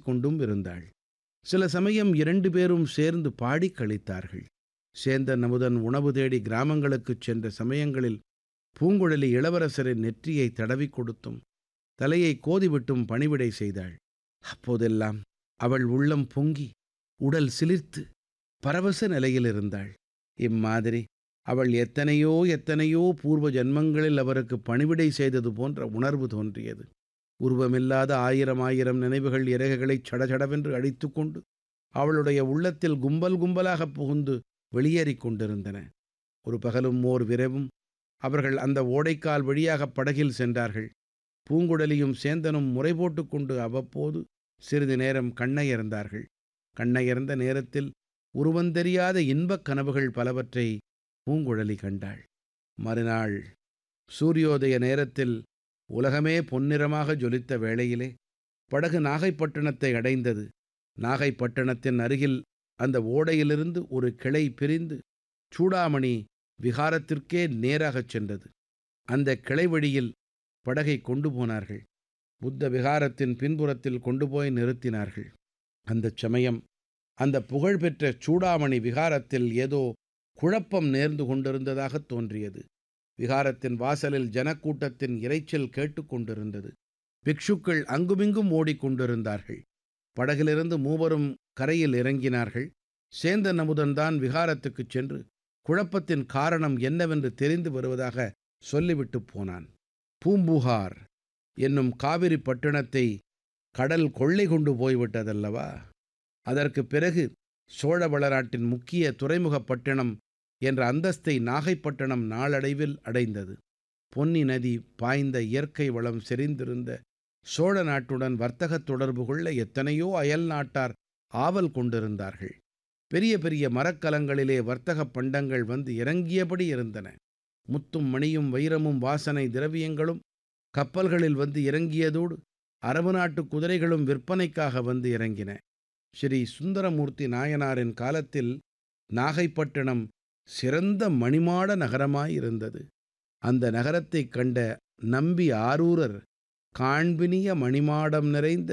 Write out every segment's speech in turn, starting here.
கொண்டும் இருந்தாள் சில சமயம் இரண்டு பேரும் சேர்ந்து பாடிக் கழித்தார்கள் சேந்தன் அமுதன் உணவு தேடி கிராமங்களுக்குச் சென்ற சமயங்களில் பூங்குழலி இளவரசரின் நெற்றியை தடவிக் கொடுத்தும் தலையை கோதிவிட்டும் பணிவிடை செய்தாள் அப்போதெல்லாம் அவள் உள்ளம் பொங்கி உடல் சிலிர்த்து பரவச நிலையில் இருந்தாள் இம்மாதிரி அவள் எத்தனையோ எத்தனையோ பூர்வ ஜன்மங்களில் அவருக்கு பணிவிடை செய்தது போன்ற உணர்வு தோன்றியது உருவமில்லாத ஆயிரம் ஆயிரம் நினைவுகள் இறகுகளைச் சடசடவென்று அழித்து கொண்டு அவளுடைய உள்ளத்தில் கும்பல் கும்பலாகப் புகுந்து வெளியேறிக் கொண்டிருந்தன ஒரு பகலும் ஓர் விரவும் அவர்கள் அந்த ஓடைக்கால் வழியாக படகில் சென்றார்கள் பூங்குழலியும் சேந்தனும் முறை போட்டுக்கொண்டு அவ்வப்போது சிறிது நேரம் கண்ணையர்ந்தார்கள் கண்ணையர்ந்த நேரத்தில் உருவந்தெரியாத இன்பக் கனவுகள் பலவற்றை பூங்குழலி கண்டாள் மறுநாள் சூரியோதய நேரத்தில் உலகமே பொன்னிறமாக ஜொலித்த வேளையிலே படகு நாகைப்பட்டினத்தை அடைந்தது நாகைப்பட்டினத்தின் அருகில் அந்த ஓடையிலிருந்து ஒரு கிளை பிரிந்து சூடாமணி விகாரத்திற்கே நேராகச் சென்றது அந்த கிளை வழியில் படகை கொண்டு போனார்கள் புத்த விகாரத்தின் பின்புறத்தில் கொண்டு போய் நிறுத்தினார்கள் அந்தச் சமயம் அந்த புகழ்பெற்ற சூடாமணி விகாரத்தில் ஏதோ குழப்பம் நேர்ந்து கொண்டிருந்ததாகத் தோன்றியது விகாரத்தின் வாசலில் ஜனக்கூட்டத்தின் இரைச்சல் கேட்டுக்கொண்டிருந்தது பிக்ஷுக்கள் அங்குமிங்கும் ஓடிக்கொண்டிருந்தார்கள் படகிலிருந்து மூவரும் கரையில் இறங்கினார்கள் சேந்தன் அமுதன்தான் விகாரத்துக்குச் சென்று குழப்பத்தின் காரணம் என்னவென்று தெரிந்து வருவதாக சொல்லிவிட்டு போனான் பூம்புகார் என்னும் காவிரி பட்டணத்தை கடல் கொள்ளை கொண்டு போய்விட்டதல்லவா அதற்குப் பிறகு சோழவள நாட்டின் முக்கிய துறைமுகப் பட்டணம் என்ற அந்தஸ்தை நாகைப்பட்டினம் நாளடைவில் அடைந்தது பொன்னி நதி பாய்ந்த இயற்கை வளம் செறிந்திருந்த சோழ நாட்டுடன் வர்த்தகத் தொடர்பு கொள்ள எத்தனையோ அயல் நாட்டார் ஆவல் கொண்டிருந்தார்கள் பெரிய பெரிய மரக்கலங்களிலே வர்த்தகப் பண்டங்கள் வந்து இறங்கியபடி இருந்தன முத்தும் மணியும் வைரமும் வாசனை திரவியங்களும் கப்பல்களில் வந்து இறங்கியதோடு அரபு நாட்டு குதிரைகளும் விற்பனைக்காக வந்து இறங்கின ஸ்ரீ சுந்தரமூர்த்தி நாயனாரின் காலத்தில் நாகைப்பட்டினம் சிறந்த மணிமாட நகரமாயிருந்தது அந்த நகரத்தைக் கண்ட நம்பி ஆரூரர் காண்பினிய மணிமாடம் நிறைந்த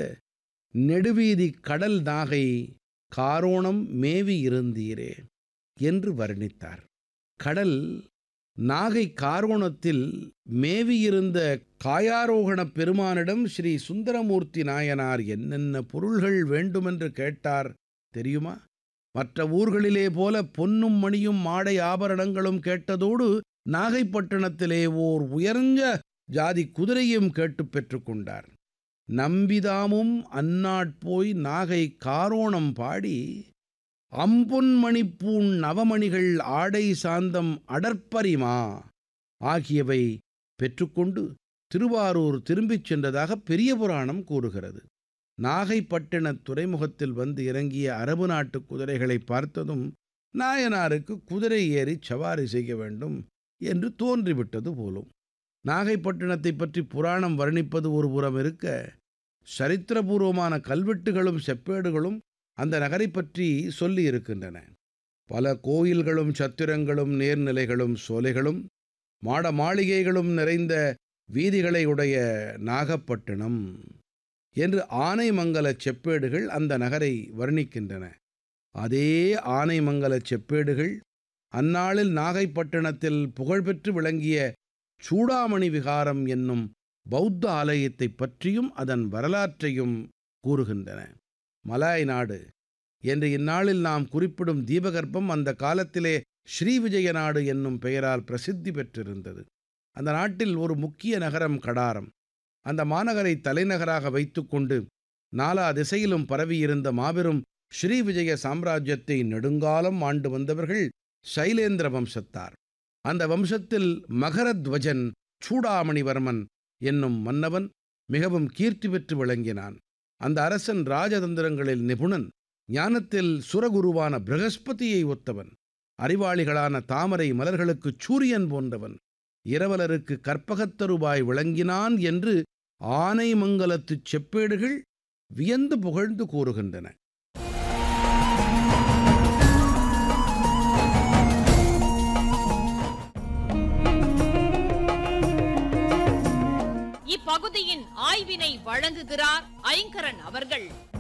நெடுவீதி கடல் நாகை காரோணம் மேவி இருந்தீரே என்று வர்ணித்தார் கடல் நாகை காரோணத்தில் மேவியிருந்த காயாரோகணப் பெருமானிடம் ஸ்ரீ சுந்தரமூர்த்தி நாயனார் என்னென்ன பொருள்கள் வேண்டுமென்று கேட்டார் தெரியுமா மற்ற ஊர்களிலே போல பொன்னும் மணியும் மாடை ஆபரணங்களும் கேட்டதோடு நாகைப்பட்டினத்திலே ஓர் உயர்ந்த ஜாதி குதிரையும் கேட்டுப் பெற்றுக்கொண்டார் நம்பிதாமும் அந்நாட்போய் நாகை காரோணம் பாடி அம்பொன்மணிப்பூண் நவமணிகள் ஆடை சாந்தம் அடற்பரிமா ஆகியவை பெற்றுக்கொண்டு திருவாரூர் திரும்பிச் சென்றதாக பெரிய புராணம் கூறுகிறது நாகைப்பட்டினத் துறைமுகத்தில் வந்து இறங்கிய அரபு நாட்டு குதிரைகளை பார்த்ததும் நாயனாருக்கு குதிரை ஏறி சவாரி செய்ய வேண்டும் என்று தோன்றிவிட்டது போலும் நாகைப்பட்டினத்தை பற்றி புராணம் வர்ணிப்பது ஒரு புறம் இருக்க சரித்திரபூர்வமான கல்வெட்டுகளும் செப்பேடுகளும் அந்த நகரை பற்றி சொல்லி இருக்கின்றன பல கோயில்களும் சத்திரங்களும் நேர்நிலைகளும் சோலைகளும் மாட மாளிகைகளும் நிறைந்த வீதிகளை உடைய நாகப்பட்டினம் என்று ஆனைமங்கலச் செப்பேடுகள் அந்த நகரை வர்ணிக்கின்றன அதே ஆனைமங்கலச் செப்பேடுகள் அந்நாளில் நாகைப்பட்டினத்தில் புகழ்பெற்று விளங்கிய சூடாமணி விகாரம் என்னும் பௌத்த ஆலயத்தைப் பற்றியும் அதன் வரலாற்றையும் கூறுகின்றன மலாய் நாடு என்று இந்நாளில் நாம் குறிப்பிடும் தீபகற்பம் அந்த காலத்திலே ஸ்ரீவிஜய நாடு என்னும் பெயரால் பிரசித்தி பெற்றிருந்தது அந்த நாட்டில் ஒரு முக்கிய நகரம் கடாரம் அந்த மாநகரை தலைநகராக வைத்துக்கொண்டு நாலா திசையிலும் பரவியிருந்த மாபெரும் ஸ்ரீவிஜய சாம்ராஜ்யத்தை நெடுங்காலம் ஆண்டு வந்தவர்கள் சைலேந்திர வம்சத்தார் அந்த வம்சத்தில் மகரத்வஜன் சூடாமணிவர்மன் என்னும் மன்னவன் மிகவும் கீர்த்தி பெற்று விளங்கினான் அந்த அரசன் ராஜதந்திரங்களில் நிபுணன் ஞானத்தில் சுரகுருவான பிரகஸ்பதியை ஒத்தவன் அறிவாளிகளான தாமரை மலர்களுக்குச் சூரியன் போன்றவன் இரவலருக்கு கற்பகத்தருவாய் விளங்கினான் என்று ஆனைமங்கலத்துச் செப்பேடுகள் வியந்து புகழ்ந்து கூறுகின்றன இப்பகுதியின் ஆய்வினை வழங்குகிறார் ஐங்கரன் அவர்கள்